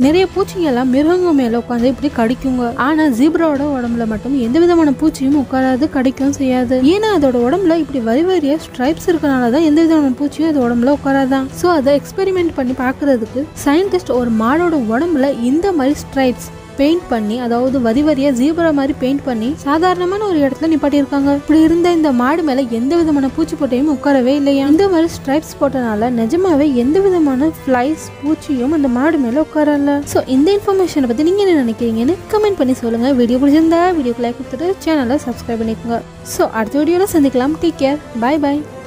நிறைய பூச்சிங்க எல்லாம் மிருகங்க மேல உட்காந்து இப்படி கடிக்குங்க ஆனா ஜீப்ராவோட உடம்புல மட்டும் எந்த விதமான பூச்சியும் உட்காராது கடிக்கவும் செய்யாது ஏன்னா அதோட உடம்புல இப்படி வரி வரியா ஸ்ட்ரைப்ஸ் இருக்கனால தான் எந்த விதமான பூச்சியும் அது உடம்புல உட்காராதான் ஸோ அதை எக்ஸ்பெரிமெண்ட் பண்ணி பார்க்கறதுக்கு சயின்டிஸ்ட் ஒரு மாடோட உடம்புல இந்த மாதிரி ஸ்ட்ரைப்ஸ் பெயிண்ட் பண்ணி அதாவது வரி வரியா ஜீப்ரா மாதிரி பெயிண்ட் பண்ணி சாதாரணமான ஒரு இடத்துல நிப்பாட்டியிருக்காங்க இப்படி இருந்த இந்த மாடு மேல எந்த விதமான பூச்சி போட்டையும் உட்காரவே இல்லையா இந்த மாதிரி ஸ்ட்ரைப்ஸ் போட்டனால நிஜமாவே எந்த விதமான ஃப்ளைஸ் பூச்சியும் அந்த மாடு மேல உட்காரல ஸோ இந்த இன்ஃபர்மேஷனை பத்தி நீங்க என்ன நினைக்கிறீங்கன்னு கமெண்ட் பண்ணி சொல்லுங்க வீடியோ பிடிச்சிருந்தா வீடியோக்கு லைக் கொடுத்துட்டு சேனலை சப்ஸ்கிரைப் பண்ணிக்கோங்க ஸோ அடுத்த வீடியோல சந்திக்கலாம் டேக் கேர் பை பை